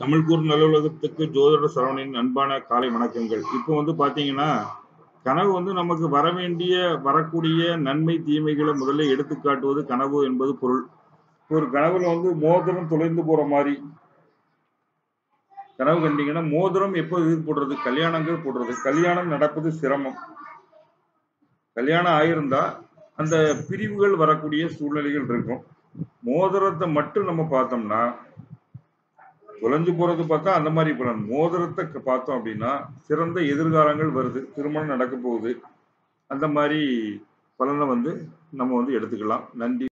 தமிழ் கூறும் நல்லுலகத்துக்கு ஜோதிட சரவணின் அன்பான காலை வணக்கங்கள் இப்போ வந்து பாத்தீங்கன்னா கனவு வந்து நமக்கு வர வேண்டிய வரக்கூடிய நன்மை தீமைகளை முதல்ல எடுத்து காட்டுவது கனவு என்பது பொருள் ஒரு கனவுல வந்து மோதிரம் தொலைந்து போற மாதிரி கனவு கண்டீங்கன்னா மோதிரம் எப்போ இது போடுறது கல்யாணங்கள் போடுறது கல்யாணம் நடப்பது சிரமம் கல்யாணம் ஆயிருந்தா அந்த பிரிவுகள் வரக்கூடிய சூழ்நிலைகள் இருக்கும் மோதிரத்தை மட்டும் நம்ம பார்த்தோம்னா தொலைஞ்சு போறது பார்த்தா அந்த மாதிரி பலன் மோதிரத்தை க- பார்த்தோம் அப்படின்னா சிறந்த எதிர்காலங்கள் வருது திருமணம் நடக்க போகுது அந்த மாதிரி பலனை வந்து நம்ம வந்து எடுத்துக்கலாம் நன்றி